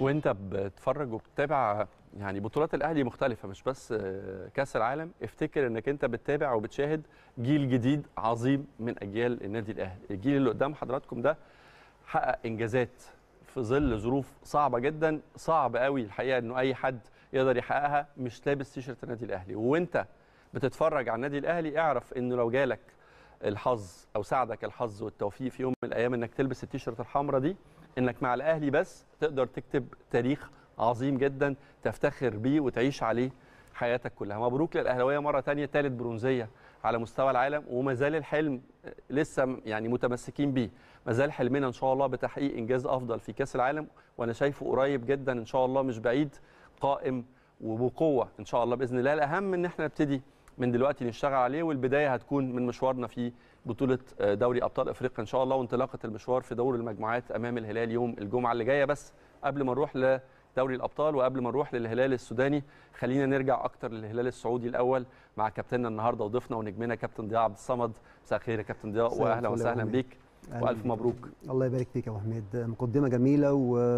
وانت بتتفرج وبتتابع يعني بطولات الاهلي مختلفه مش بس آه، كاس العالم افتكر انك انت بتتابع وبتشاهد جيل جديد عظيم من اجيال النادي الاهلي الجيل اللي قدام حضراتكم ده حقق انجازات في ظل ظروف صعبه جدا صعب قوي الحقيقه انه اي حد يقدر يحققها مش لابس تيشرت النادي الاهلي وانت بتتفرج على النادي الاهلي اعرف انه لو جالك الحظ او ساعدك الحظ والتوفيق في يوم من الايام انك تلبس التيشيرت الحمراء دي انك مع الاهلي بس تقدر تكتب تاريخ عظيم جدا تفتخر بيه وتعيش عليه حياتك كلها مبروك للاهلاويه مره تانية ثالث برونزيه على مستوى العالم وما زال الحلم لسه يعني متمسكين بيه ما زال حلمنا ان شاء الله بتحقيق انجاز افضل في كاس العالم وانا شايفه قريب جدا ان شاء الله مش بعيد قائم وبقوه ان شاء الله باذن الله الاهم ان احنا نبتدي من دلوقتي نشتغل عليه والبدايه هتكون من مشوارنا في بطوله دوري ابطال افريقيا ان شاء الله وانطلاقه المشوار في دور المجموعات امام الهلال يوم الجمعه اللي جايه بس قبل ما نروح لدوري الابطال وقبل ما نروح للهلال السوداني خلينا نرجع اكتر للهلال السعودي الاول مع كابتننا النهارده وضيفنا ونجمنا كابتن ضياء عبد الصمد مساء الخير يا كابتن ضياء مساء واهلا الفل يا وسهلا أبو بيك أهلاً والف بيك. مبروك الله يبارك فيك يا ابو حميد مقدمه جميله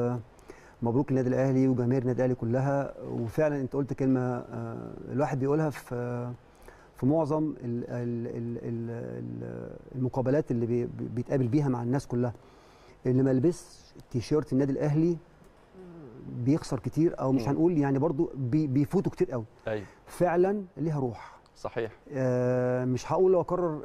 ومبروك للنادي الاهلي وجماهير النادي الاهلي كلها وفعلا انت قلت كلمه آه، الواحد بيقولها في في معظم ال- ال- ال- ال- ال- المقابلات اللي بي- بيتقابل بيها مع الناس كلها اللي ما لبسش تيشيرت النادي الاهلي بيخسر كتير او مش مم. هنقول يعني برضو بي- بيفوتوا كتير قوي ايوه فعلا ليها روح صحيح آه، مش هقول لو اكرر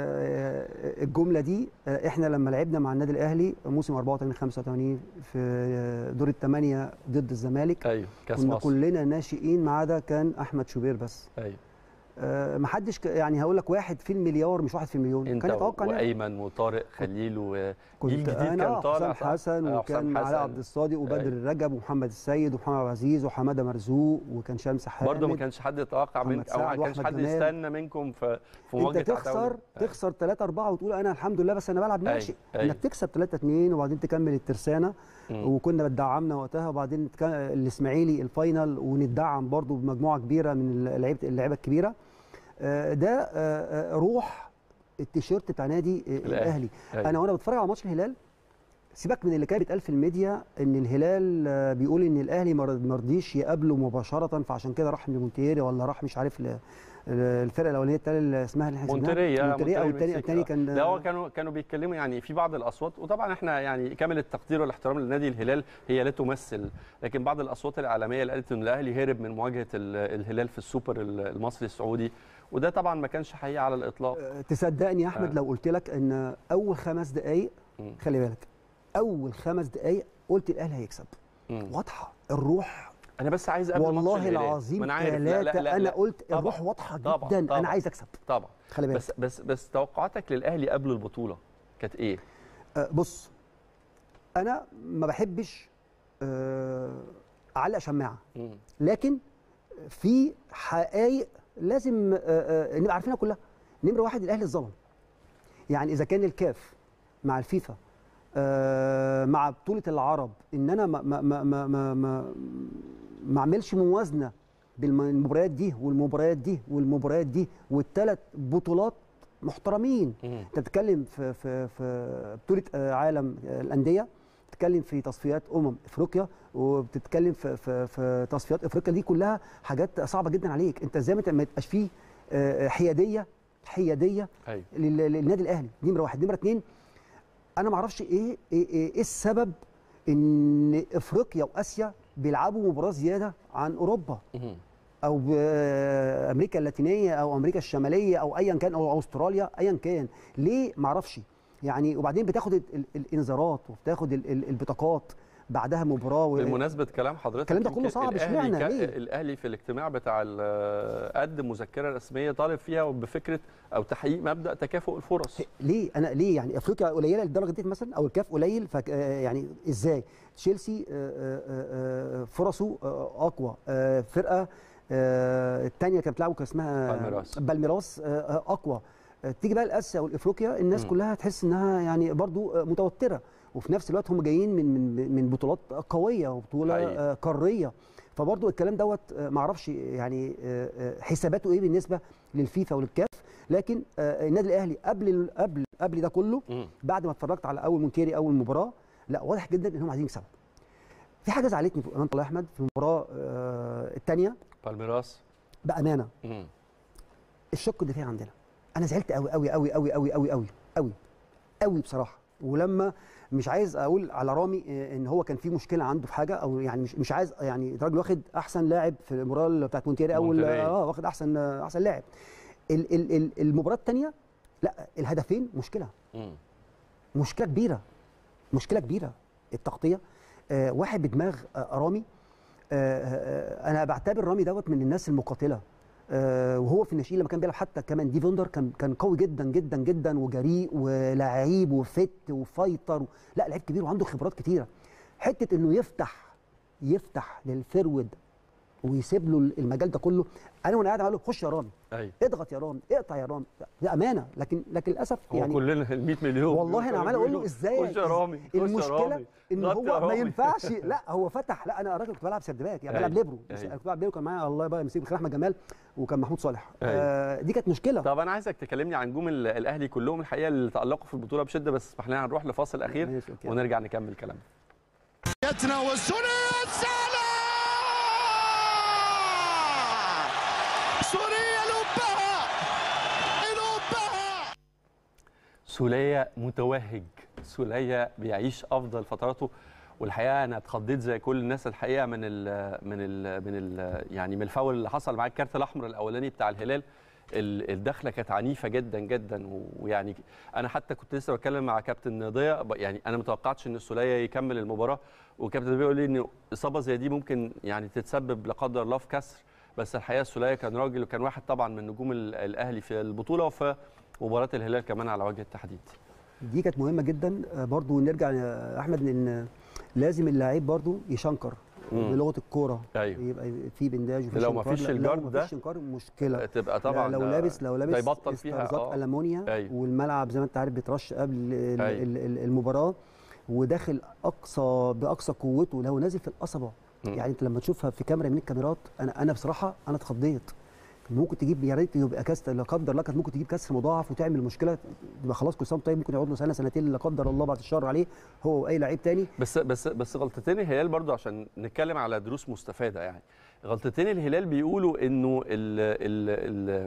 آه، الجمله دي آه، احنا لما لعبنا مع النادي الاهلي موسم 84 85 في آه، دور الثمانيه ضد الزمالك ايوه كاس كنا مصر كلنا ناشئين ما عدا كان احمد شوبير بس ايوه آه، ما حدش ك- يعني هقول لك واحد في المليار مش واحد في المليون انت كان يتوقع إن- وايمن وطارق خليل وجيل كنت جديد انا كان طالع حسام صح؟ حسن آه، وكان حسام علاء حسن. عبد الصادق وبدر أيوة. الرجب ومحمد السيد ومحمد عبد العزيز وحماده مرزوق وكان شمس حامد برضه ما كانش حد يتوقع من محمد او ما سعد كانش وأحمد حد جمال. يستنى منكم في في انت مواجهه تخسر عتاولة. تخسر 3 4 وتقول انا الحمد لله بس انا بلعب أيوة، ناشئ أيوة. انك تكسب 3 2 وبعدين تكمل الترسانه مم. وكنا بتدعمنا وقتها وبعدين تك- الاسماعيلي الفاينل وندعم برضو بمجموعه كبيره من اللعيبه اللعيبه الكبيره آه، ده آه، آه، روح التيشيرت بتاع نادي آه، الاهلي أيوة. انا وانا بتفرج على ماتش الهلال سيبك من اللي كان بيتقال في الميديا ان الهلال آه، بيقول ان الاهلي ما رض- ما رضيش يقابله مباشره فعشان كده راح لمونتيري ولا راح مش عارف ل- الفرقه الاولانيه التانية اللي اسمها اللي احنا سمعناها. مونتريا مونتريا او الثاني المكسيك. الثاني كان ده هو كانوا كانوا بيتكلموا يعني في بعض الاصوات وطبعا احنا يعني كامل التقدير والاحترام لنادي الهلال هي لا تمثل لكن بعض الاصوات الاعلاميه اللي قالت ان الاهلي هرب من مواجهه ال- الهلال في السوبر ال- المصري السعودي وده طبعا ما كانش حقيقي على الاطلاق آه، تصدقني يا احمد آه. لو قلت لك ان اول خمس دقائق مم. خلي بالك اول خمس دقائق قلت الاهلي هيكسب مم. واضحه الروح انا بس عايز قبل ماتش والله الهلال. العظيم ما أنا عارف. لا- لا- ثلاثه لا- انا لا. قلت طبعاً. الروح واضحه طبعاً. جدا طبعاً. انا عايز اكسب طبعا خلي بالك بس بس بس توقعاتك للاهلي قبل البطوله كانت ايه؟ آه، بص انا ما بحبش آه، اعلق شماعه مم. لكن في حقائق لازم آه، آه، نبقى عارفينها كلها نمره واحد الاهلي اتظلم يعني اذا كان الكاف مع الفيفا آه، مع بطوله العرب ان انا ما ما ما ما ما, ما, ما اعملش موازنه بالمباريات دي والمباريات دي والمباريات دي والثلاث بطولات محترمين مم. انت بتتكلم في في في بطوله آه، عالم آه، الانديه بتتكلم في تصفيات امم افريقيا وبتتكلم في في في تصفيات افريقيا دي كلها حاجات صعبه جدا عليك انت ازاي ما ت- ما يبقاش فيه آه، حياديه حياديه ايوه لل- للنادي الاهلي دي نمره واحد نمره اتنين انا ما اعرفش ايه ايه, إيه, إيه السبب ان افريقيا واسيا بيلعبوا مباراه زياده عن اوروبا مم. او ب- امريكا اللاتينيه او امريكا الشماليه او ايا كان او استراليا ايا كان ليه ما اعرفش يعني وبعدين بتاخد ال- ال- الانذارات وبتاخد ال- ال- البطاقات بعدها مباراه و- بمناسبه كلام حضرتك الكلام ده كله يمكن صعب، الأهلي اشمعنى؟ كان- ليه؟ الاهلي في الاجتماع بتاع ال- قدم مذكره رسميه طالب فيها بفكره او تحقيق مبدا تكافؤ الفرص ليه انا ليه يعني افريقيا قليله للدرجه دي مثلا او الكاف قليل فك آه يعني ازاي تشيلسي آه آه آه فرصه آه اقوى آه فرقه آه الثانيه كانت بتلعبوا كان اسمها بالميراس. بالميراس آه آه اقوى آه تيجي بقى لاسيا والافريقيا الناس مم. كلها تحس انها يعني برضو آه متوتره وفي نفس الوقت هم جايين من من من بطولات قويه وبطوله حقيقي. آه قاريه فبرضو الكلام دوت آه معرفش يعني آه آه حساباته ايه بالنسبه للفيفا وللكاف لكن آه النادي الاهلي قبل ال- قبل قبل ده كله مم. بعد ما اتفرجت على اول مونتيري اول مباراه لا واضح جدا ان هم عايزين يكسبوا في حاجه زعلتني في امام طلال احمد في المباراه آه الثانيه بالميراس بامانه مم. الشق الدفاعي عندنا انا زعلت قوي قوي قوي قوي قوي قوي قوي قوي قوي بصراحه ولما مش عايز اقول على رامي آه، ان هو كان في مشكله عنده في حاجه او يعني مش مش عايز يعني الراجل واخد احسن لاعب في المباراه بتاعت مونتيري اول مونتيري. اه واخد احسن آه، احسن لاعب ال- ال- ال- المباراه الثانيه لا الهدفين مشكله مم. مشكله كبيره مشكله كبيره التغطيه آه واحد بدماغ آه رامي آه آه انا بعتبر رامي دوت من الناس المقاتله آه وهو في الناشئين لما كان بيلعب حتى كمان دي فوندر كان كان قوي جدا جدا جدا وجريء ولعيب وفت وفايتر و... لا لعيب كبير وعنده خبرات كتيره حته انه يفتح يفتح للفرود ويسيب له المجال ده كله انا وانا قاعد اقول له خش يا رامي ايوه اضغط يا رامي اقطع يا رامي دي امانه لكن لكن للاسف هو يعني كلنا ال 100 مليون والله انا عمال اقول له ازاي خش يا رامي خش يا المشكله رامي ان غطي يا هو ما رامي. ينفعش لا هو فتح لا انا راجل كنت بلعب سيرد باك يعني أيوة. بلعب ليبرو مش- أيوة. أنا كنت بلعب ليبرو كان معايا الله يبارك يمسيه بالخير احمد جمال وكان محمود صالح أيوة. آه دي كانت مشكله طب انا عايزك تكلمني عن نجوم ال- الاهلي كلهم الحقيقه اللي تالقوا في البطوله بشده بس اسمح لنا هنروح لفاصل اخير ماشي، أوكي. ونرجع نكمل كلامنا يتناول سوريا سالا سوريا لبها لبها سولية متوهج سولية بيعيش افضل فتراته والحقيقه انا اتخضيت زي كل الناس الحقيقه من ال من ال من ال يعني من الفاول اللي حصل معاه الكارت الاحمر الاولاني بتاع الهلال ال- الدخله كانت عنيفه جدا جدا ويعني انا حتى كنت لسه بتكلم مع كابتن ضياء ب- يعني انا ما توقعتش ان السوليه يكمل المباراه وكابتن ضياء بيقول لي ان اصابه زي دي ممكن يعني تتسبب لا قدر الله في كسر بس الحقيقه السوليه كان راجل وكان واحد طبعا من نجوم ال- الاهلي في البطوله وفي مباراه الهلال كمان على وجه التحديد دي كانت مهمه جدا آه برضو نرجع يا احمد ان لازم اللاعب برضو يشنكر مم. بلغه الكوره ايوه يبقى في بنداج وفي لو ما شنكار. فيش لا- الجارد لو ده، ما فيش شنكار مشكله تبقى طبعا لو ده- لابس لو لابس ده يبطل فيها استرزات اه المونيا أيوة. والملعب زي ما انت عارف بيترش قبل ال- أيوة. ال- ال- المباراه وداخل اقصى باقصى قوته لو نازل في القصبه مم. يعني انت لما تشوفها في كاميرا من الكاميرات انا انا بصراحه انا اتخضيت ممكن تجيب يا ريت يبقى كاس لا قدر الله كانت ممكن تجيب كسر مضاعف وتعمل مشكله يبقى خلاص كل سنه وأنت طيب ممكن يقعد له سنه سنتين لا قدر الله بعد الشر عليه هو واي لعيب تاني بس بس بس غلطتين الهلال برضو عشان نتكلم على دروس مستفاده يعني غلطتين الهلال بيقولوا انه ال ال ال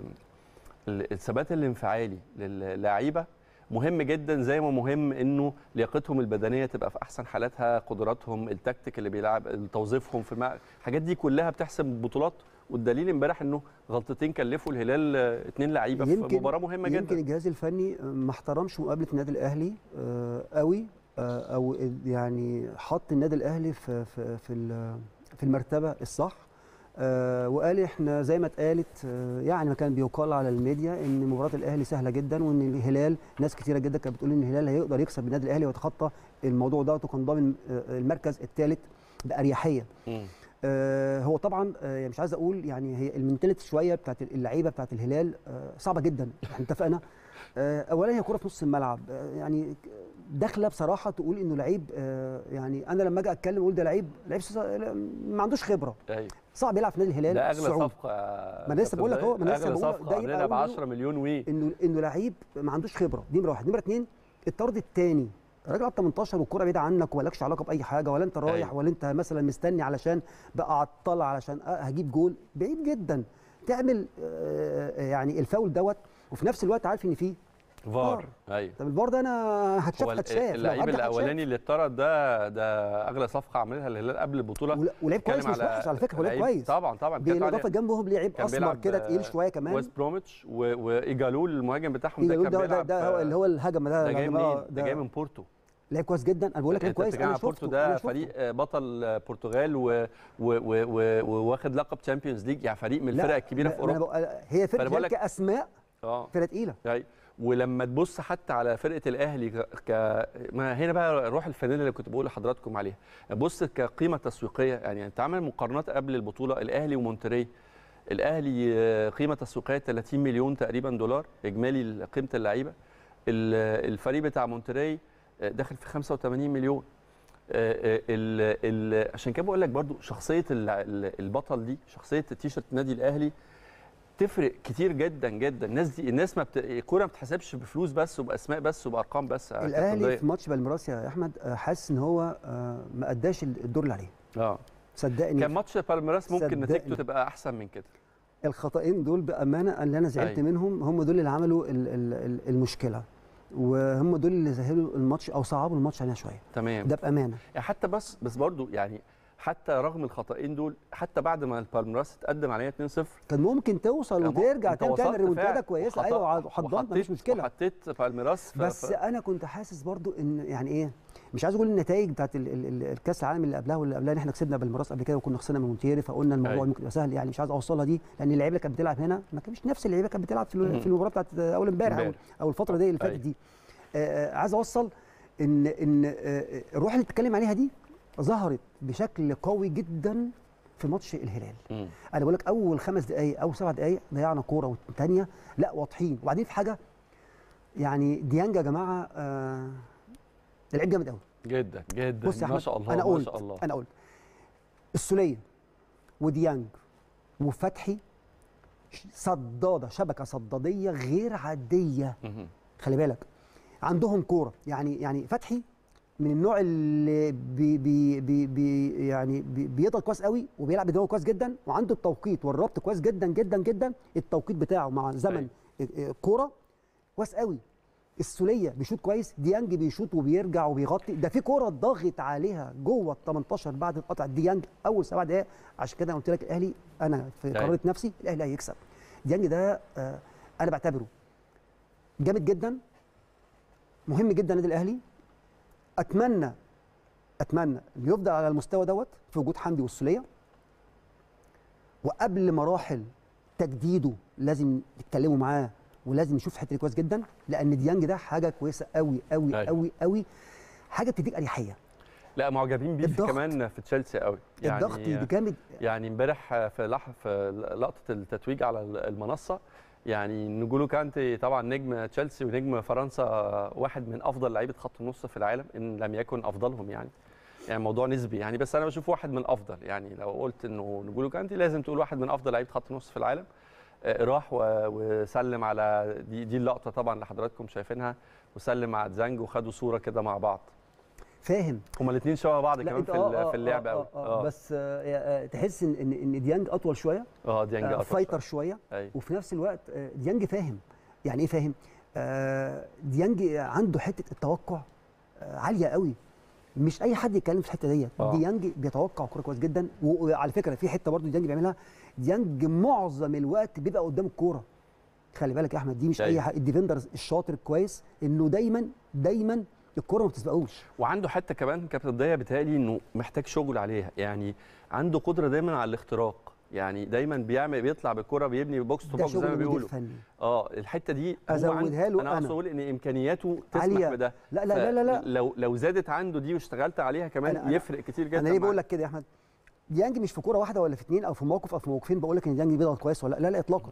ال- الثبات الانفعالي للاعيبه مهم جدا زي ما مهم انه لياقتهم البدنيه تبقى في احسن حالاتها قدراتهم التكتيك اللي بيلعب توظيفهم في الماء الحاجات دي كلها بتحسم البطولات والدليل امبارح انه غلطتين كلفوا الهلال آه، اتنين لعيبه في مباراه مهمه يمكن جدا الجهاز الفني ما احترمش مقابله النادي الاهلي آه، قوي آه، او ال- يعني حط النادي الاهلي في في في ال- في المرتبه الصح آه، وقال احنا زي ما اتقالت آه، يعني ما كان بيقال على الميديا ان مباراه الاهلي سهله جدا وان الهلال ناس كتيره جدا كانت بتقول ان الهلال هيقدر يكسب النادي الاهلي ويتخطى الموضوع ده وكان ضامن آه، المركز الثالث باريحيه مم. آه، هو طبعا آه، يعني مش عايز اقول يعني هي المنتاليتي شويه بتاعت اللعيبه بتاعت الهلال آه، صعبه جدا احنا اتفقنا آه، اولا هي كره في نص الملعب آه، يعني داخله بصراحه تقول انه لعيب آه، يعني انا لما اجي اتكلم اقول ده لعيب لعيب س- ما عندوش خبره ايوه صعب يلعب في نادي الهلال ده اغلى السعودي. صفقه يا ما أنا لسه بقول لك أهو، ما أنا لسه اغلى بقول لك، صفقه ده يبقى عاملينها ب أقول له 10 مليون وي انه انه لعيب ما عندوش خبره دي نمره واحد نمره اثنين الطرد الثاني الراجل على 18 والكره بعيده عنك ومالكش علاقه باي حاجه ولا انت رايح أيوة. ولا انت مثلا مستني علشان بقى عطل علشان أه هجيب جول بعيد جدا تعمل آه، يعني الفاول دوت وفي نفس الوقت عارف ان فيه فار ايوه طب الفار ده انا هتشاف هو ال- هتشاف لو اللعيب عدى هتشاف. الاولاني اللي اتطرد ده ده اغلى صفقه عملها الهلال قبل البطوله ولا- ولعيب كويس بتكلم مش وحش على فكره هو لعيب لعيب- كويس طبعا طبعا كانت بالاضافه عليه- جنبهم لعيب كان اسمر بيلعب، كده تقيل آه، شويه كمان ويست بروميتش و- وايجالول المهاجم بتاعهم ده إيجالول كان ده, ده, بيلعب ده هو اللي هو الهجم ده ده جاي الهجم، آه، منين؟ ده جاي من بورتو لعيب كويس جدا انا بقول لك لعيب انت كويس بتتكلم انا عن بورتو شفته ده أنا شفته. فريق آه، بطل آه، برتغال و- و- و- و- وواخد لقب تشامبيونز ليج يعني فريق من لا، الفرق الكبيره ما- في ما أنا اوروبا بقول- هي فرقه فأنا بقول الهلال لك- كاسماء اه فرقه تقيله أي. ولما تبص حتى على فرقه الاهلي ك... ك... ما هنا بقى روح الفانيلا اللي كنت بقول لحضراتكم عليها بص كقيمه تسويقيه يعني انت عامل مقارنات قبل البطوله الاهلي ومونتري الاهلي آه، قيمه تسويقيه 30 مليون تقريبا دولار اجمالي قيمه اللعيبه ال- الفريق بتاع مونتري آه، داخل في 85 مليون آه، آه، ال ال عشان كده بقول لك برضو شخصيه ال- ال- البطل دي شخصيه التيشيرت النادي الاهلي تفرق كتير جدا جدا الناس دي الناس ما بت... الكوره ما بتحسبش بفلوس بس وباسماء بس وبارقام بس يا كابتن الاهلي ضياء. في ماتش بالميراس يا احمد آه، حاسس ان هو آه، ما اداش الدور اللي عليه اه صدقني كان ماتش بالميراس ممكن صدقني. نتيجته تبقى احسن من كده الخطأين دول بامانه اللي انا زعلت أيوة. منهم هم دول اللي عملوا ال- ال- ال- المشكله وهم دول اللي سهلوا الماتش او صعبوا الماتش علينا شويه تمام ده بامانه يعني حتى بس بس برضو يعني حتى رغم الخطأين دول حتى بعد ما البالميراس اتقدم عليها 2-0 كان ممكن توصل كان وترجع أنت تاني وصلت تعمل ريمونتادا فعلا كويسه وحط- ايوه وحضنت مفيش وحطيت- مشكله وحطيت بالميراس ف- بس ف- انا كنت حاسس برضو ان يعني ايه مش عايز اقول النتائج بتاعت ال- ال- ال- الكاس العالم اللي قبلها واللي قبلها ان احنا كسبنا بالميراس قبل كده وكنا خسرنا من مونتيري فقلنا الموضوع أيوة. ممكن يبقى سهل يعني مش عايز اوصلها دي لان اللعيبه اللي كانت بتلعب هنا ما كانش نفس اللعيبه كانت بتلعب في ال- مم. في المباراه بتاعت اول امبارح أو- امبارح. او الفتره دي اللي فاتت أيوة. دي آه، آه، عايز اوصل ان ان آه، الروح اللي بتتكلم عليها دي ظهرت بشكل قوي جدا في ماتش الهلال مم. انا بقول لك اول خمس دقائق او سبع دقائق ضيعنا كوره والثانيه لا واضحين وبعدين في حاجه يعني ديانج يا جماعه آه لعيب جامد قوي جدا جدا بص يا ما احمد شاء الله انا ما قلت شاء الله انا قلت السوليه وديانج وفتحي ش- صداده شبكه صداديه غير عاديه مهم. خلي بالك عندهم كوره يعني يعني فتحي من النوع اللي بي بي بي بي يعني بي بيضغط كويس قوي وبيلعب بدماغه كويس جدا وعنده التوقيت والربط كويس جدا جدا جدا التوقيت بتاعه مع زمن الكوره كويس قوي السوليه بيشوط كويس ديانج بيشوط وبيرجع وبيغطي ده في كوره ضاغط عليها جوه ال 18 بعد القطع ديانج اول سبع دقائق عشان كده قلت لك الاهلي انا في أيوة. قرارة نفسي الاهلي هيكسب ديانج ده آه انا بعتبره جامد جدا مهم جدا النادي الاهلي اتمنى اتمنى انه يفضل على المستوى دوت في وجود حمدي والسوليه وقبل مراحل تجديده لازم يتكلموا معاه ولازم يشوف الحته دي كويس جدا لان ديانج ده حاجه كويسه قوي قوي أيوة. قوي قوي حاجه بتديك اريحيه لا معجبين بيه في الضغط. كمان في تشيلسي قوي يعني الضغط جامد يعني امبارح في لح في لقطه التتويج على المنصه يعني نجولو كانتي طبعا نجم تشيلسي ونجم فرنسا واحد من افضل لعيبه خط النص في العالم ان لم يكن افضلهم يعني يعني موضوع نسبي يعني بس انا بشوف واحد من الافضل يعني لو قلت انه نجولو كانتي لازم تقول واحد من افضل لعيبه خط النص في العالم آه، راح و- وسلم على دي دي اللقطه طبعا اللي حضراتكم شايفينها وسلم على دزانج وخدوا صوره كده مع بعض فاهم هما الاثنين شبه بعض كمان أنت في ال- في اللعب آه قوي آه آه بس آه آه تحس ان ان إن ديانج اطول شويه اه ديانج آه أطول فايتر شويه ايوه وفي نفس الوقت آه، ديانج فاهم يعني ايه فاهم آه، ديانج عنده حته التوقع آه، عاليه قوي مش اي حد يتكلم في الحته ديت آه. ديانج بيتوقع كوره كويس جدا و- وعلى فكره في حته برضو ديانج بيعملها ديانج معظم الوقت بيبقى قدام الكوره خلي بالك يا احمد دي مش اي أيوة. حد الديفندر الشاطر الكويس انه دايما دايما الكوره ما بتسبقوش وعنده حته كمان كابتن ضياء بيتهيألي انه محتاج شغل عليها يعني عنده قدره دايما على الاختراق يعني دايما بيعمل بيطلع بالكره بيبني بوكس تو ده بوكس زي شغل ما مدير بيقولوا فني اه الحته دي هو عن- أزودها له انا أنا. اقصد اقول ان امكانياته تسمح عالية. بده لا لا لا لا, لا. لو لو زادت عنده دي واشتغلت عليها كمان أنا- أنا- يفرق كتير جدا انا ليه بقول معاه. لك كده يا احمد ديانج مش في كوره واحده ولا في اثنين او في موقف او في موقفين بقول لك ان ديانج بيضغط كويس ولا لا لا, لا اطلاقا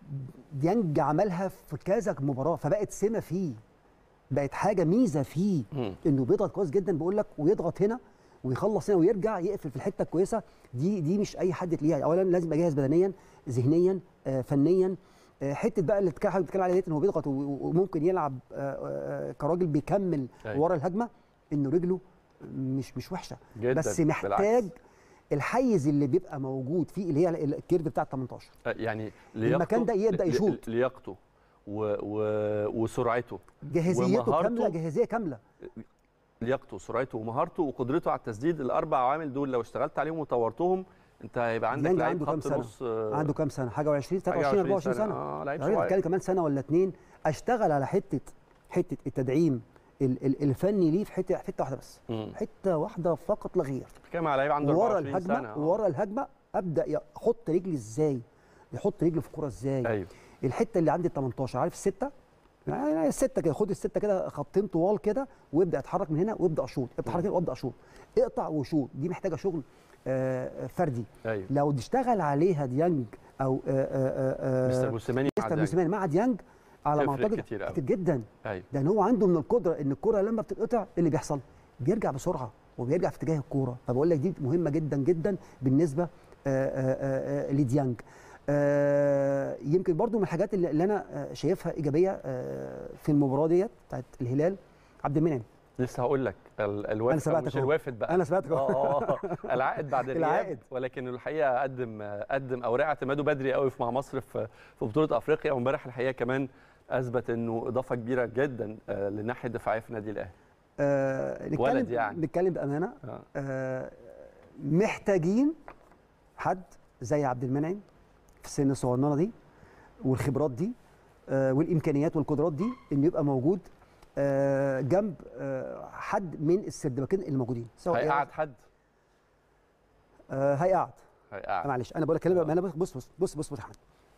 ديانج عملها في كذا مباراه فبقت سمه فيه بقت حاجه ميزه فيه مم. انه بيضغط كويس جدا بقول لك ويضغط هنا ويخلص هنا ويرجع يقفل في الحته الكويسه دي دي مش اي حد تلاقيها اولا لازم يبقى جاهز بدنيا ذهنيا آه، فنيا آه، حته بقى اللي بتتكلم بتتكلم عليها ديت ان هو بيضغط و- و- وممكن يلعب آه، آه، كراجل بيكمل أيوة. ورا الهجمه انه رجله مش مش وحشه جدا بس محتاج بالعكس. الحيز اللي بيبقى موجود فيه اللي هي ال- الكيرف بتاع ال 18 آه، يعني المكان ده يبدأ ل- ل- يشوط. لياقته و... و... وسرعته جاهزيته ومهارته. كامله جاهزيه كامله لياقته وسرعته ومهارته وقدرته على التسديد الاربع عوامل دول لو اشتغلت عليهم وطورتهم انت هيبقى عندك ديانج لعيب عنده كام خط سنة؟ نص آه، عنده كام سنه حاجه و20 حاجة 23 24 سنه اه لعيب يعني صغير بتتكلم كمان سنه ولا اتنين اشتغل على حته حته التدعيم ال- ال- الفني ليه في حته حته واحده بس مم. حته واحده فقط لا غير بتتكلم على لعيب عنده ورا 24 سنه الهجمه آه. ورا الهجمه ابدا احط رجلي ازاي يحط رجله في الكوره ازاي ايوه الحته اللي عند ال 18 عارف السته يعني السته كده خد السته كده خطين طوال كده وابدا اتحرك من هنا وابدا اشوط اتحرك هنا وابدا اشوط اقطع وشوط دي محتاجه شغل آه، فردي ايوه لو اشتغل عليها ديانج او آه، آه، آه، مستر موسيماني مع مستر ديانج. موسيماني مع ديانج على ما تفرق اعتقد كتير أوي. كتير جدا ايوه لان هو عنده من القدره ان الكره لما بتتقطع إيه اللي بيحصل بيرجع بسرعه وبيرجع في اتجاه الكوره فبقول لك دي مهمه جدا جدا بالنسبه آه، آه، آه، لديانج آه، يمكن برضو من الحاجات اللي اللي انا آه، شايفها ايجابيه آه، في المباراه ديت بتاعت الهلال عبد المنعم لسه هقول لك ال- الوافد أو سبقتك مش أهو. الوافد بقى أنا سبقتك أهو. اه اه آه. العائد بعد الغياب العائد. ولكن الحقيقه قدم قدم اوراق اعتماده بدري قوي في مع مصر في في بطوله افريقيا وامبارح الحقيقه كمان اثبت انه اضافه كبيره جدا آه، للناحيه الدفاعيه في النادي الاهلي آه نتكلم ولد يعني. نتكلم بامانه آه. آه محتاجين حد زي عبد المنعم في السن الصغننه دي والخبرات دي آه والامكانيات والقدرات دي انه يبقى موجود آه جنب آه حد من السردباكين الموجودين سواء هيقعد حد آه هيقعد هيقعد معلش انا بقول لك كلمه انا بص بص بص بص بص بص يا احمد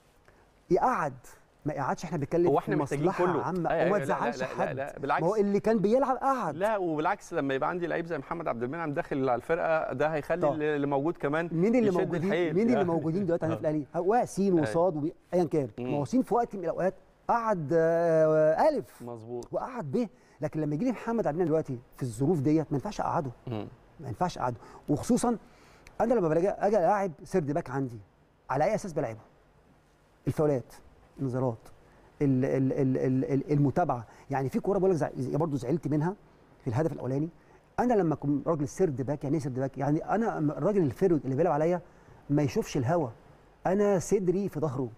يقعد ما يقعدش احنا بنتكلم هو في احنا محتاجين مصلحة كله عامه أيوة، وما أيوة، لا، تزعلش لا، لا، حد لا، بالعكس. ما هو اللي كان بيلعب قعد لا وبالعكس لما يبقى عندي لعيب زي محمد عبد المنعم داخل على الفرقه ده هيخلي طبعا. اللي موجود كمان مين اللي يشد موجودين الحيل مين اللي يعني. موجودين دلوقتي عندنا في آه. الاهلي هو سين وصاد وبي- ايا كان مم. ما هو سين في وقت من الاوقات قعد آه، الف مظبوط وقعد ب لكن لما يجي لي محمد عبد المنعم دلوقتي في الظروف ديت ما ينفعش اقعده مم. ما ينفعش اقعده وخصوصا انا لما باجي اجي الاعب سيرد باك عندي على اي اساس بلعبه الفاولات النظارات ال- ال- ال- ال- ال- المتابعه يعني في كوره بقول لك زع- برضه زعلت منها في الهدف الاولاني انا لما اكون راجل سيرد باك يعني ايه سيرد باك يعني انا أما الراجل الفيرود اللي بيلعب عليا ما يشوفش الهوا انا صدري في ظهره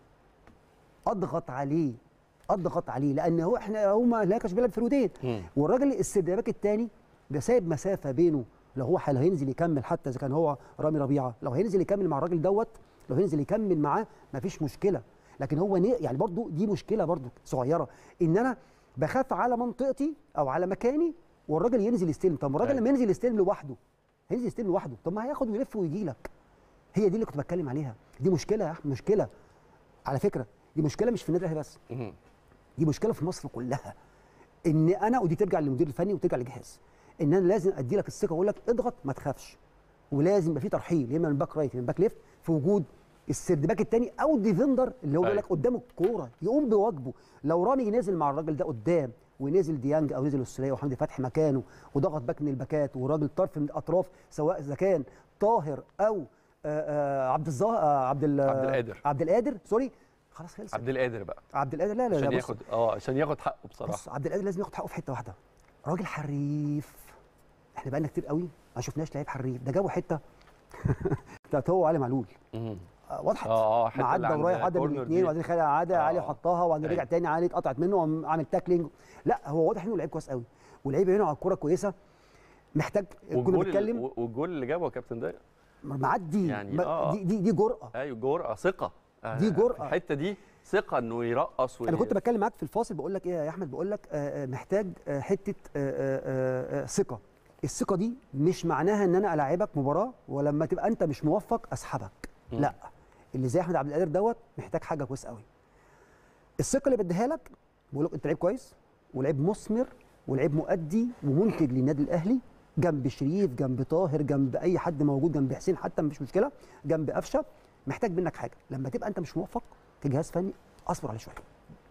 اضغط عليه اضغط عليه لان هو احنا هما لا كانش بيلعب فيرودين مم. والراجل السيرد باك الثاني ده سايب مسافه بينه لو هو حل هينزل يكمل حتى اذا كان هو رامي ربيعه لو هينزل يكمل مع الراجل دوت لو هينزل يكمل معاه مفيش مشكله لكن هو ني يعني برضو دي مشكله برضو صغيره ان انا بخاف على منطقتي او على مكاني والراجل ينزل يستلم طب ما الراجل أيوة. لما ينزل يستلم لوحده هينزل يستلم لوحده طب ما هياخد ويلف ويجي لك هي دي اللي كنت بتكلم عليها دي مشكله يا احمد مشكله على فكره دي مشكله مش في النادي الاهلي بس مم. دي مشكله في مصر كلها ان انا ودي ترجع للمدير الفني وترجع للجهاز ان انا لازم ادي لك الثقه واقول لك اضغط ما تخافش ولازم يبقى في ترحيل يا اما من باك رايت يا من باك ليفت في وجود السيرد باك الثاني او الديفندر اللي هو بيقول لك أيوة. قدامه الكوره يقوم بواجبه لو رامي نزل مع الراجل ده قدام ونزل ديانج او نزل السوليه وحمدي فتحي مكانه وضغط باك من الباكات وراجل طرف من الاطراف سواء اذا كان طاهر او آه، آه، عبد الظاهر آه، عبد ال- عبد القادر. عبد القادر سوري خلاص خلص عبد القادر بقى عبد القادر لا لا عشان لا بص ياخد اه عشان ياخد حقه بصراحه بص عبد القادر لازم ياخد حقه في حته واحده راجل حريف احنا بقالنا كتير قوي ما شفناش لعيب حريف ده جابوا حته بتاعت هو وعلي معلول مم. آه، وضحت اه اه حتى معدى اللي عند ورايح عدى من كورنر الاثنين دي. وبعدين خلع عدى آه. علي حطها وبعدين رجع أيوة. تاني علي اتقطعت منه وقام عامل تاكلينج لا هو واضح انه لعيب كويس قوي ولعيب هنا على الكوره كويسه محتاج كنا والجول بنتكلم ال- والجول اللي جابه يا كابتن ده معدي يعني ما- آه. دي دي دي جرأه ايوه جرأه ثقه آه، دي جرأة. في الحته دي ثقه انه يرقص انا كنت بتكلم معاك في الفاصل بقول لك ايه يا احمد بقول لك آه، آه، محتاج آه، حته آه، آه، آه، آه، ثقه الثقه دي مش معناها ان انا العبك مباراه ولما تبقى انت مش موفق اسحبك مم. لا اللي زي احمد عبد القادر دوت محتاج حاجه كويس قوي الثقه اللي بديها لك بقول لك انت لعيب كويس ولعيب مثمر ولعيب مؤدي ومنتج للنادي الاهلي جنب شريف جنب طاهر جنب اي حد موجود جنب حسين حتى مفيش مشكله جنب قفشه محتاج منك حاجه لما تبقى انت مش موفق كجهاز فني اصبر عليه شويه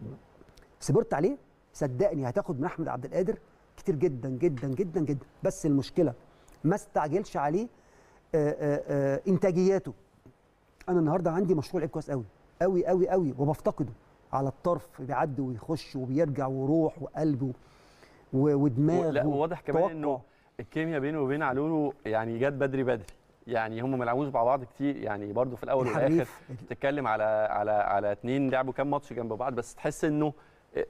صبرت عليه صدقني هتاخد من احمد عبد القادر كتير جدا جدا جدا جدا بس المشكله ما استعجلش عليه آآ آآ انتاجياته انا النهارده عندي مشروع لعيب كويس قوي قوي قوي قوي وبفتقده على الطرف بيعدي ويخش وبيرجع وروح وقلبه و- ودماغه لا وواضح كمان توقع. انه الكيمياء بينه وبين علولو يعني جت بدري بدري يعني هم ما لعبوش مع بعض كتير يعني برضو في الاول والاخر الحريف. تتكلم على على على اتنين لعبوا كام ماتش جنب بعض بس تحس انه ال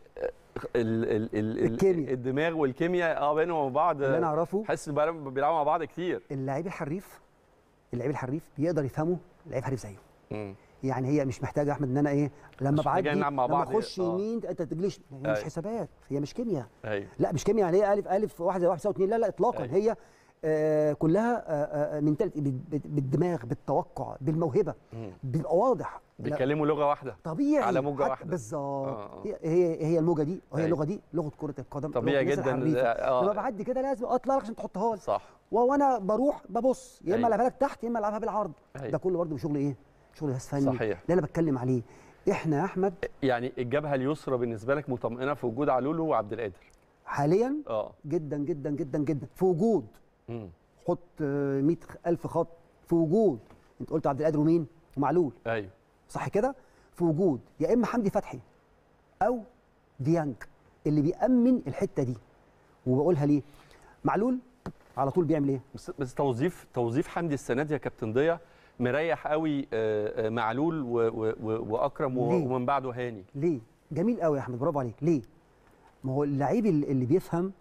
ال ال الكيمياء. الدماغ والكيمياء اه بينهم وبين بعض اللي انا اعرفه تحس إن بيلعبوا بيلعبوا مع بعض كتير اللعيب الحريف اللعيب الحريف بيقدر يفهمه لعيب حريف زيه مم. يعني هي مش محتاجه يا احمد ان انا ايه لما مش محتاجة بعدي نلعب مع لما بعض، اخش آه. يمين انت تجليش هي مش أيوة. حسابات هي مش كيمياء ايوه لا مش كيمياء يعني ايه الف الف واحد زي واحد يساوي اثنين لا لا اطلاقا أيوة. هي آه كلها آه آه منتاليتي بالدماغ بالتوقع بالموهبه مم. بيبقى واضح لا، بيتكلموا لغه واحده طبيعي على موجة حتى- واحده. بالظبط آه، آه. هي هي هي الموجه دي وهي أيوة. اللغه دي لغه كره القدم طبيعي لغة الناس جدا الحريفة. آه. لما بعدي كده لازم اطلع لك عشان تحطها لي صح و- وانا بروح ببص يا اما أيوة. العبها لك تحت يا اما العبها بالعرض أيوة. ده كله برضه شغل ايه؟ شغل جهاز فني صحيح. اللي انا بتكلم عليه احنا يا احمد يعني الجبهه اليسرى بالنسبه لك مطمئنه في وجود علولو وعبد القادر حاليا اه جدا جدا جدا جدا في وجود مم. حط آه، 100000 خط في وجود انت قلت عبد القادر ومين ومعلول ايوه صح كده في وجود يا اما حمدي فتحي او ديانج اللي بيأمن الحته دي وبقولها ليه معلول على طول بيعمل ايه بس بس توظيف توظيف حمدي السنه دي يا كابتن ضياء مريح قوي آه، آه، معلول و- و- و- واكرم و- ليه؟ ومن بعده هاني ليه جميل قوي يا احمد برافو عليك ليه ما هو اللعيب اللي اللي بيفهم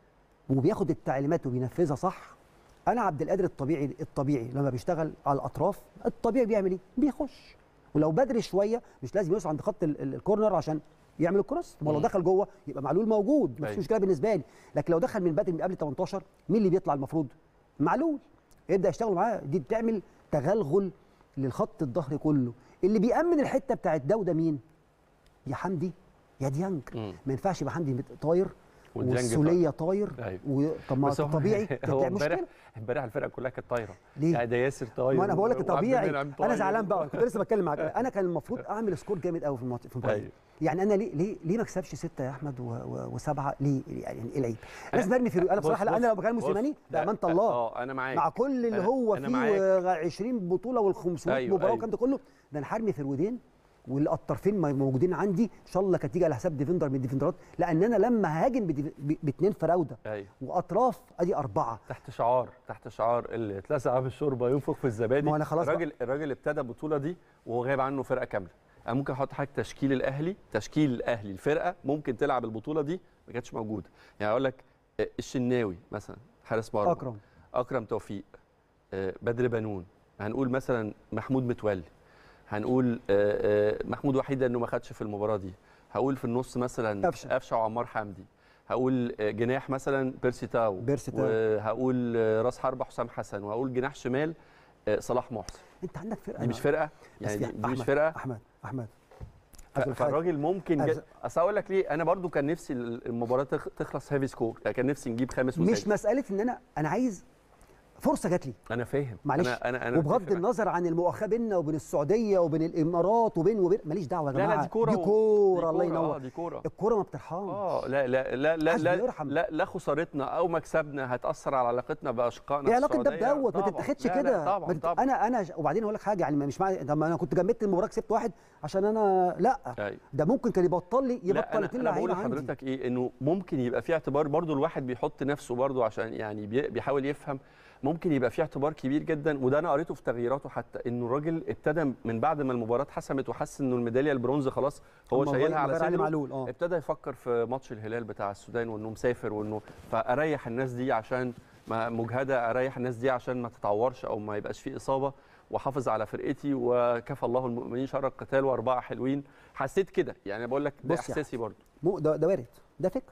وبياخد التعليمات وبينفذها صح انا عبد القادر الطبيعي الطبيعي لما بيشتغل على الاطراف الطبيعي بيعمل ايه بيخش ولو بدري شويه مش لازم يوصل عند خط ال- ال- الكورنر عشان يعمل الكروس ما لو مم. دخل جوه يبقى معلول موجود مفيش أيوة. مشكله بالنسبه لي لكن لو دخل من بدري من قبل 18 مين اللي بيطلع المفروض معلول يبدا يشتغل معاه دي بتعمل تغلغل للخط الظهر كله اللي بيأمن الحته بتاعت ده وده مين يا حمدي يا ديانج مم. ما ينفعش يبقى حمدي طاير وديانج والسوليه طاير أيوة. و... طب ما بس هو- طبيعي هو تعمل امبارح مشكله امبارح الفرقه كلها كانت طايره ليه؟ يعني ده ياسر طاير ما انا بقول لك وعبد طبيعي المنعم انا طاير. زعلان بقى كنت لسه بتكلم معاك انا كان المفروض اعمل سكور جامد قوي في الماتش في المباراه دي. أيوة. يعني انا ليه ليه ليه ما اكسبش سته يا احمد و- و- وسبعه ليه يعني ايه العيب لازم ارمي في انا بصراحه بص- لا انا لو بص- مكان بص، موسيماني لا، بامانه الله اه انا معاك مع كل اللي أنا- هو أنا فيه معاك. و 20 بطوله وال 500 أيوة، مباراه أيوة. والكلام ده كله ده انا هرمي فرودين والطرفين ما موجودين عندي ان شاء الله كانت تيجي على حساب ديفندر من الديفندرات لان انا لما هاجم بديف- ب- باثنين فراوده ايوه واطراف ادي اربعه تحت شعار تحت شعار اللي اتلسع في الشوربه ينفخ في الزبادي ما أنا خلاص بقى. الراجل الراجل ابتدى البطوله دي وهو غايب عنه فرقه كامله انا ممكن احط حاجه تشكيل الاهلي تشكيل الاهلي الفرقه ممكن تلعب البطوله دي ما كانتش موجوده يعني اقول لك آه، الشناوي مثلا حارس مرمى اكرم اكرم توفيق آه، بدر بنون هنقول مثلا محمود متولي هنقول آه، آه، محمود وحيد انه ما خدش في المباراه دي هقول في النص مثلا قفشة. قفشه وعمار حمدي هقول آه، جناح مثلا بيرسي تاو بيرسي تاو. وهقول آه، راس حربه حسام حسن وهقول جناح شمال آه، صلاح محسن انت عندك فرقه دي مش فرقه بس يعني في- دي, دي مش أحمد- فرقه احمد احمد ف- عايز أقول حاجة. فالراجل ممكن عايز- جد... اصل اقول لك ليه انا برضو كان نفسي المباراه تخ- تخلص هيفي سكور يعني كان نفسي نجيب خامس مش وسادس مساله ان انا انا عايز فرصه جات لي انا فاهم معلش انا انا, أنا وبغض متفق معاك. النظر عن المؤاخاه بيننا وبين السعوديه وبين الامارات وبين وبين ماليش دعوه يا لا جماعه لا دي كوره دي و- كوره الله دي كورة، ينور اه دي كوره الكوره ما بترحمش اه لا لا لا لا محدش لا, بيرحم. لا, لا خسارتنا او مكسبنا هتاثر على علاقتنا باشقائنا ايه في علاقه ده السعودية. بدوت ما طبعاً. تتاخدش لا، لا، كده طبعا ما تت- طبعا انا انا وبعدين اقول لك حاجه يعني مش معنى طب ما انا كنت جمدت المباراه كسبت واحد عشان انا لا أيوة. ده ممكن كان يبطل لي لا يبطل انا, اتنين أنا بقول لعيبه عندي لحضرتك ايه انه ممكن يبقى في اعتبار برضو الواحد بيحط نفسه برضو عشان يعني بي- بيحاول يفهم ممكن يبقى في اعتبار كبير جدا وده انا قريته في تغييراته حتى انه الراجل ابتدى من بعد ما المباراه اتحسمت وحس انه الميداليه البرونز خلاص هو أما شايلها على غير علي صدره معلول اه ابتدى يفكر في ماتش الهلال بتاع السودان وانه مسافر وانه فاريح الناس دي عشان ما مجهده اريح الناس دي عشان ما تتعورش او ما يبقاش في اصابه واحافظ على فرقتي وكفى الله المؤمنين شر القتال واربعه حلوين حسيت كده يعني بقول لك ده بص يا احساسي برضه مو ده, ده وارد ده فكر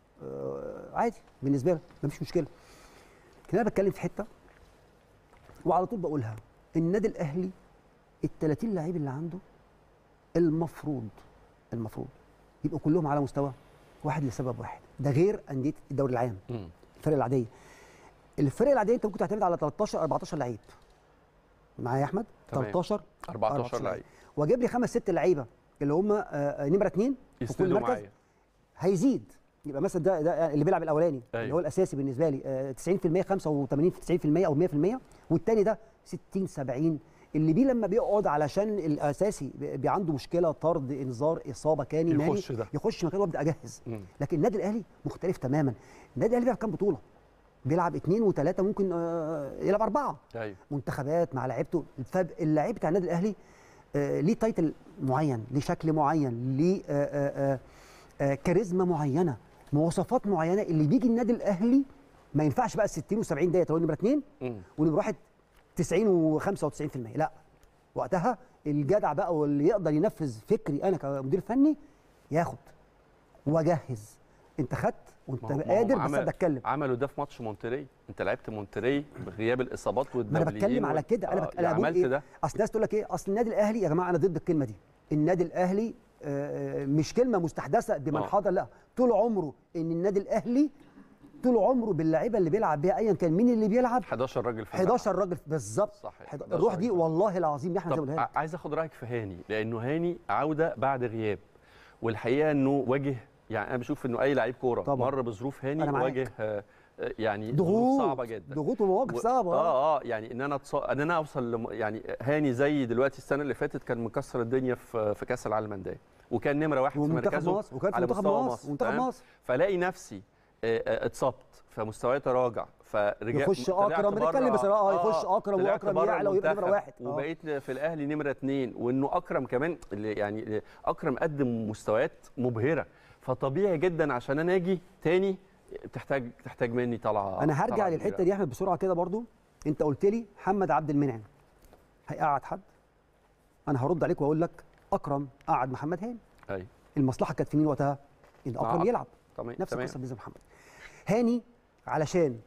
آه عادي بالنسبه لي مفيش مشكله لكن انا بتكلم في حته وعلى طول بقولها النادي الاهلي ال 30 لعيب اللي عنده المفروض المفروض يبقوا كلهم على مستوى واحد لسبب واحد ده غير انديه الدوري العام الفرق العاديه الفرق العاديه انت ممكن تعتمد على 13 14 لعيب معايا يا احمد تمام. 13 14 لعيب واجيب لي خمس ست لعيبه اللي هم آه، آه، نمره اثنين في كل يسندوا مركز معايا هيزيد يبقى مثلا ده, ده اللي بيلعب الاولاني أيوة. اللي هو الاساسي بالنسبه لي آه، 90% 85 90% او 100% والتاني ده 60 70 اللي بيه لما بيقعد علشان الاساسي بي بي عنده مشكله طرد انذار اصابه كاني مالي يخش ده. يخش مكانه وابدا اجهز مم. لكن النادي الاهلي مختلف تماما النادي الاهلي بيلعب كام بطوله بيلعب اثنين وثلاثه ممكن آه، يلعب اربعه ايوه منتخبات مع لعيبته فاللعيب بتاع النادي الاهلي آه، ليه تايتل معين ليه شكل معين ليه آه، آه، آه، آه، كاريزما معينه مواصفات معينه اللي بيجي النادي الاهلي ما ينفعش بقى ال 60 و70 ديت لو نمره اثنين مم. ونمره واحد 90 و95% لا وقتها الجدع بقى واللي يقدر ينفذ فكري انا كمدير فني ياخد واجهز انت خدت وانت ما هو- ما هو قادر بس عمل- ابدا اتكلم عملوا ده في ماتش مونتري انت لعبت مونتري بغياب الاصابات ما والدوليين انا بتكلم على وال- كده انا آه، بك... يعني انا بقول عملت ايه ده اصل الناس تقول لك ايه اصل النادي الاهلي يا جماعه انا ضد الكلمه دي النادي الاهلي آه، آه، مش كلمه مستحدثه بمن آه. حضر لا طول عمره ان النادي الاهلي طول عمره باللعيبه اللي بيلعب بيها ايا كان مين اللي بيلعب 11 راجل في الملعب. 11 راجل بالظبط صحيح، حد- 11 الروح دي راجل. والله العظيم يا احمد زي ما طب بقولها لك. ع- عايز اخد رايك في هاني لانه هاني عوده بعد غياب والحقيقه انه واجه يعني انا بشوف انه اي لعيب كوره طبعاً. مر بظروف هاني أنا معاك. واجه آه، آه، يعني ظروف ضغوط صعبه جدا ضغوط ومواقف و- صعبه اه اه يعني ان انا تص... ان انا اوصل لم... يعني هاني زي دلوقتي السنه اللي فاتت كان مكسر الدنيا في في كاس العالم للانديه وكان نمره واحد في ومنتخب مركزه مصر وكان في على منتخب مستوى مصر منتخب تمام؟ مصر فلاقي نفسي آه، آه، اتصبت فمستواي تراجع فرجع يخش طلعت أكرم، بره- بنتكلم بصراحة، آه، يخش أكرم طلعت وأكرم بره يعلى ويبقى نمرة المنتخب واحد، آه. وبقيت في الاهلي نمره اثنين وانه اكرم كمان اللي يعني اكرم قدم مستويات مبهره فطبيعي جدا عشان انا اجي تاني تحتاج تحتاج مني طلعه انا هرجع طلعة للحته كبيرة. دي يا احمد بسرعه كده برضو انت قلت لي محمد عبد المنعم هيقعد حد انا هرد عليك واقول لك اكرم قعد محمد هاني ايوه المصلحه كانت في مين وقتها ان مع اكرم أكرم. يلعب تمام نفس تمام. القصه بالنسبه لمحمد هاني علشان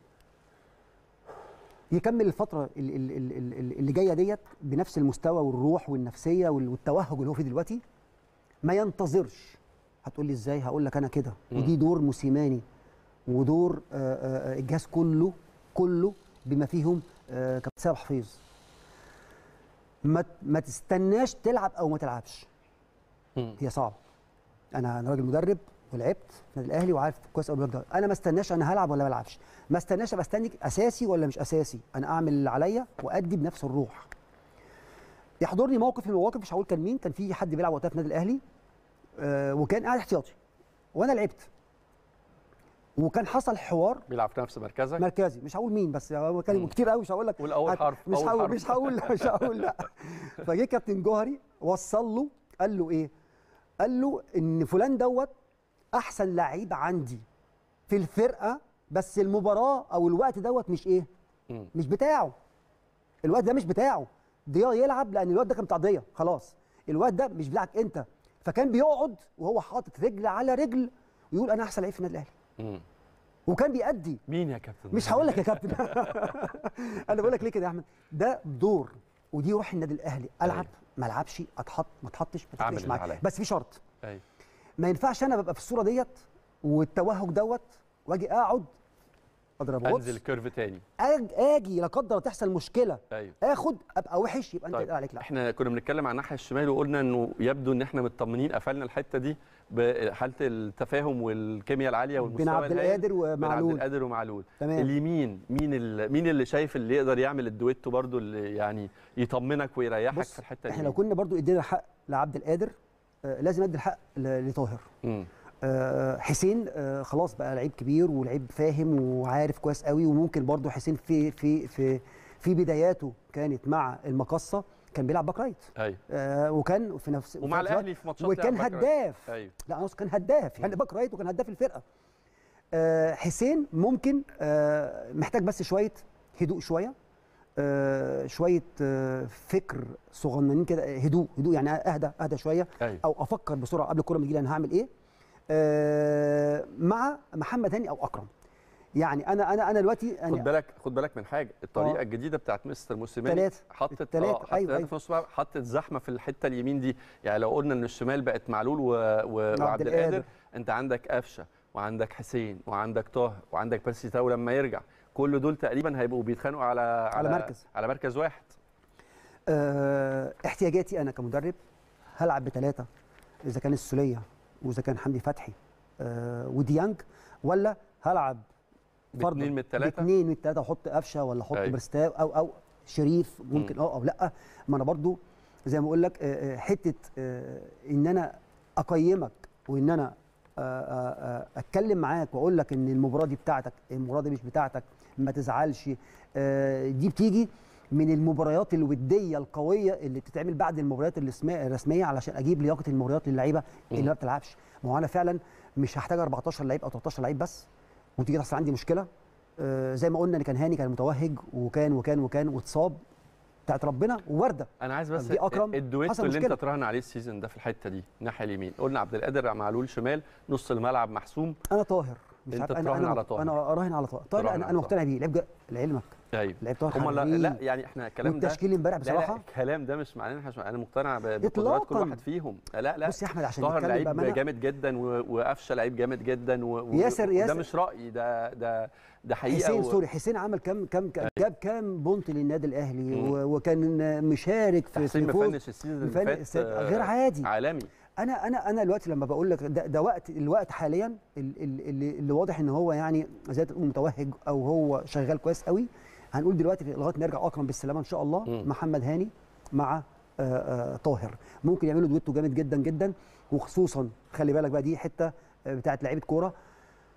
يكمل الفتره ال- ال- ال- ال- اللي جايه ديت بنفس المستوى والروح والنفسيه وال- والتوهج اللي هو فيه دلوقتي ما ينتظرش هتقول لي ازاي هقول لك انا كده ودي دور موسيماني ودور آه، آه، آه، الجهاز كله كله بما فيهم آه، كابتن سامح حفيظ ما ما تستناش تلعب او ما تلعبش مم. هي صعبه انا انا راجل مدرب ولعبت في النادي الاهلي وعارف كويس قوي ده انا ما استناش انا هلعب ولا ما العبش ما استناش ابقى استني اساسي ولا مش اساسي انا اعمل اللي عليا وادي بنفس الروح يحضرني موقف من المواقف مش هقول كان مين كان في حد بيلعب وقتها في النادي الاهلي آه وكان قاعد احتياطي وانا لعبت وكان حصل حوار بيلعب في نفس مركزك مركزي مش هقول مين بس هو كان مم. كتير قوي مش هقول لك قول أول هت- حرف، مش أول هقول حرف. مش هقول لا مش هقول لا فجه كابتن جوهري وصل له قال له ايه قال له ان فلان دوت احسن لعيب عندي في الفرقه بس المباراه او الوقت دوت مش ايه مم. مش بتاعه الوقت ده مش بتاعه ضياء يلعب لان الوقت ده كان بتاع ضياء خلاص الوقت ده مش بتاعك انت فكان بيقعد وهو حاطط رجل على رجل ويقول انا احسن لعيب في النادي الاهلي مم. وكان بيأدي مين يا كابتن مش هقول لك يا كابتن انا بقول لك ليه كده يا احمد ده دور ودي روح النادي الاهلي العب أيوة. ما العبش اتحط ما اتحطش ما أعمل تفرقش اللي معايا عليا. بس في شرط ايوه ما ينفعش انا ببقى في الصوره ديت والتوهج دوت واجي اقعد اضرب غطس انزل الكيرف تاني أج- اجي لا قدر الله تحصل مشكله ايوه اخد ابقى وحش يبقى انت طيب يتقال عليك لا احنا كنا بنتكلم عن الناحيه الشمال وقلنا انه يبدو ان احنا مطمنين قفلنا الحته دي بحاله التفاهم والكيمياء العاليه والمستوى بين عبد الهائل القادر بين عبد ومعلول القادر ومعلول تمام. اليمين مين ال- مين اللي شايف اللي يقدر يعمل الدويتو برضو اللي يعني يطمنك ويريحك بص في الحته احنا دي لو كنا برضو ادينا الحق لعبد القادر آه لازم ادي الحق ل- لطاهر مم. آه، حسين آه، خلاص بقى لعيب كبير ولعيب فاهم وعارف كويس قوي وممكن برضو حسين في في في في بداياته كانت مع المقصه كان بيلعب باك رايت ايوه آه، وكان في نفس ومع في نفس الوقت- الاهلي في ماتشات وكان لعب باك رايت. هداف ايوه لا انا كان هداف يعني باك رايت وكان هداف الفرقه آه، حسين ممكن آه، محتاج بس شويه هدوء شويه آه، شويه آه، فكر صغننين كده هدوء هدوء يعني اهدى اهدى شويه ايوه او افكر بسرعه قبل الكوره ما تجي لي انا هعمل ايه آه مع محمد هاني او اكرم يعني انا انا انا دلوقتي خد انا بالك خد بالك من حاجه الطريقه آه. الجديده بتاعت مستر موسيماني تلاتة. حطت التلاتة. اه حطت أيوة، تلاتة أيوة. في نص الملعب حطت زحمه في الحته اليمين دي يعني لو قلنا ان الشمال بقت معلول و... و... وعبد القادر. القادر انت عندك قفشه وعندك حسين وعندك طاهر وعندك بيرسي تاو لما يرجع كل دول تقريبا هيبقوا بيتخانقوا على على مركز. على مركز واحد آه احتياجاتي انا كمدرب هلعب بثلاثه اذا كان السوليه واذا كان حمدي فتحي آه وديانج ولا هلعب فرضاً باثنين من الثلاثه باثنين من الثلاثه احط قفشه ولا احط أيوة. برستاو او او شريف ممكن اه او لا ما انا برضو زي ما اقول لك آه، آه، حته آه، ان انا اقيمك وان انا آه، آه، آه، اتكلم معاك واقول لك ان المباراه دي بتاعتك المباراه دي مش بتاعتك ما تزعلش آه، دي بتيجي من المباريات الوديه القويه اللي بتتعمل بعد المباريات الرسميه الرسميه علشان اجيب لياقه المباريات للعيبه اللي ما بتلعبش ما هو انا فعلا مش هحتاج 14 لعيب او 13 لعيب بس وتيجي تحصل عندي مشكله آه، زي ما قلنا ان كان هاني كان متوهج وكان وكان وكان واتصاب بتاعت ربنا وورده انا عايز بس دي أكرم، الدويتو حصل اللي انت مشكلة. تراهن عليه السيزون ده في الحته دي الناحيه اليمين قلنا عبد القادر معلول شمال نص الملعب محسوم انا طاهر مش أنت عارف انا تراهن انا على طاهر. انا اراهن على طاهر طاهر تراهن انا على انا طاهر. مقتنع بيه لعيب جا- لعلمك ايوه لعيب طاهر هم لا, حريف. لا يعني احنا الكلام ده والتشكيل امبارح لا بصراحه لا الكلام ده مش معناه إن احنا انا مقتنع ب- بقدرات كل إطلاقاً. واحد فيهم لا لا بص يا احمد عشان طاهر نتكلم لعيب بامانه جامد جدا و- وقفشه لعيب جامد جدا و... و- ياسر- وده ياسر. مش رايي ده ده ده حقيقه حسين و... سوري حسين عمل كام كام كام- جاب كام بونت للنادي الاهلي مم. و- وكان مشارك في حسين في فوز مفنش السيزون اللي مفنش- فات سيد- آه، غير عادي عالمي انا انا انا دلوقتي لما بقول لك ده, ده وقت الوقت حاليا ال- ال- اللي, اللي واضح ان هو يعني زي ما تقول متوهج او هو شغال كويس قوي هنقول دلوقتي لغايه ما يرجع اكرم بالسلامه ان شاء الله مم. محمد هاني مع آه، آه، طاهر ممكن يعملوا دويتو جامد جدا جدا وخصوصا خلي بالك بقى دي حته آه، بتاعت لعيبه كوره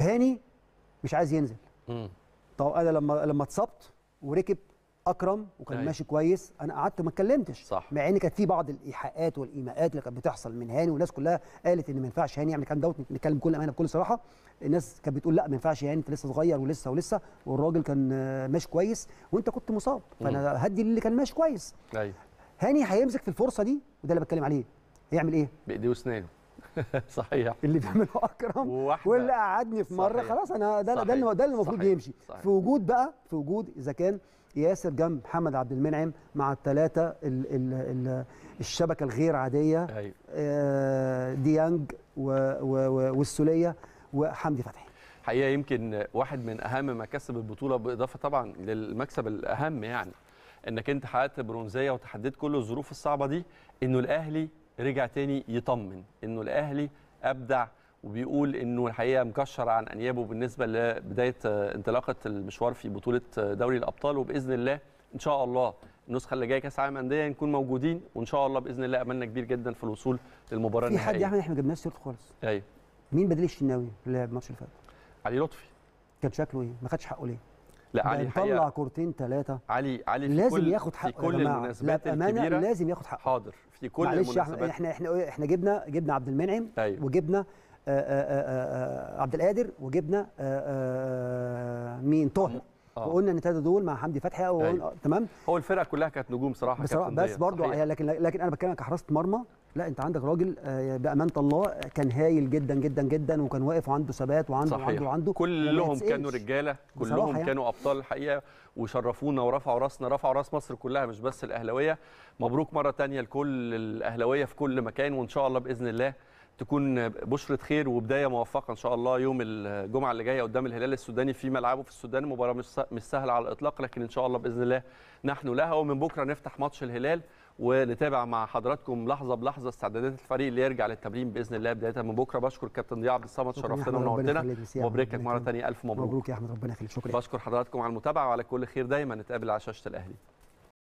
هاني مش عايز ينزل مم. طب انا لما لما اتصبت وركب اكرم وكان أيوة. ماشي كويس انا قعدت ما اتكلمتش صح. مع ان كانت في بعض الايحاءات والايماءات اللي كانت بتحصل من هاني والناس كلها قالت ان ما ينفعش هاني يعمل الكلام دوت نتكلم بكل امانه بكل صراحه الناس كانت بتقول لا ما ينفعش هاني انت لسه صغير ولسه ولسه والراجل كان آه، ماشي كويس وانت كنت مصاب فانا هدي اللي كان ماشي كويس ايوه هاني هيمسك في الفرصه دي وده اللي بتكلم عليه هيعمل ايه بايديه واسنانه صحيح اللي بيعمله اكرم وواحدة- واللي قعدني في مره صحيح. خلاص انا ده ده صحيح. اللي ده اللي المفروض صحيح. يمشي صحيح. في وجود بقى في وجود اذا كان ياسر جنب محمد عبد المنعم مع الثلاثه ال ال ال الشبكه الغير عاديه ايوه آه، ديانج و- و- و- والسوليه وحمدي فتحي حقيقه يمكن واحد من اهم مكاسب البطوله بالاضافه طبعا للمكسب الاهم يعني انك انت حققت برونزيه وتحديت كل الظروف الصعبه دي انه الاهلي رجع تاني يطمن انه الاهلي ابدع وبيقول انه الحقيقه مكشر عن انيابه بالنسبه لبدايه آه، انطلاقه المشوار في بطوله آه، دوري الابطال وباذن الله ان شاء الله النسخه اللي جايه كاس العالم انديه نكون موجودين وان شاء الله باذن الله املنا كبير جدا في الوصول للمباراه في حد يا النهائيه احمد احنا ما جبناش سيرته خالص ايوه مين بديل الشناوي اللي لعب الماتش اللي فات علي لطفي كان شكله ايه ما خدش حقه ليه لا ده علي طلع الحقيقه كورتين ثلاثه علي علي في لازم كل ياخد في حقه كل يا جماعة. المناسبات لا، بأمانة الكبيره لازم ياخد حقه حاضر في كل معلش يا احمد المناسبات احنا احنا احنا جبنا جبنا عبد المنعم أيوة. وجبنا آه، آه، آه، آه، عبد القادر وجبنا آه، آه، مين طاهر آه. وقلنا ان الثلاثه دول مع حمدي فتحي وقلنا- أيوة. تمام هو الفرقه كلها كانت نجوم صراحه بصراحه كابتن بس ضياء. برضه صحيح. لكن لكن انا بتكلم كحراسه مرمى لا انت عندك راجل آه، بامانه الله كان هايل جدا جدا جدا وكان واقف وعنده ثبات وعنده صحيح وعنده وعنده كلهم ما كانوا يتسألش. رجاله بصراحة كلهم يعني. كانوا ابطال الحقيقه وشرفونا ورفعوا راسنا رفعوا راس مصر كلها مش بس الاهلاويه مبروك مره تانية لكل الاهلاويه في كل مكان وان شاء الله باذن الله تكون بشرة خير وبداية موفقة إن شاء الله يوم الجمعة اللي جاية قدام الهلال السوداني في ملعبه في السودان مباراة مش س- مش سهلة على الإطلاق لكن إن شاء الله بإذن الله نحن لها ومن بكرة نفتح ماتش الهلال ونتابع مع حضراتكم لحظة بلحظة استعدادات الفريق اللي يرجع للتمرين بإذن الله بداية من بكرة بشكر كابتن ضياء عبد الصمد شكراً يا شرفتنا أحمد، ربنا ونورتنا يخليك. ميرسي يا أحمد، وبركك ربنا مرة يكرمك. تانية ألف مبروك مبروك يا احمد ربنا يخليك شكرا بشكر حضراتكم على المتابعة وعلى كل خير دايما نتقابل على شاشة الأهلي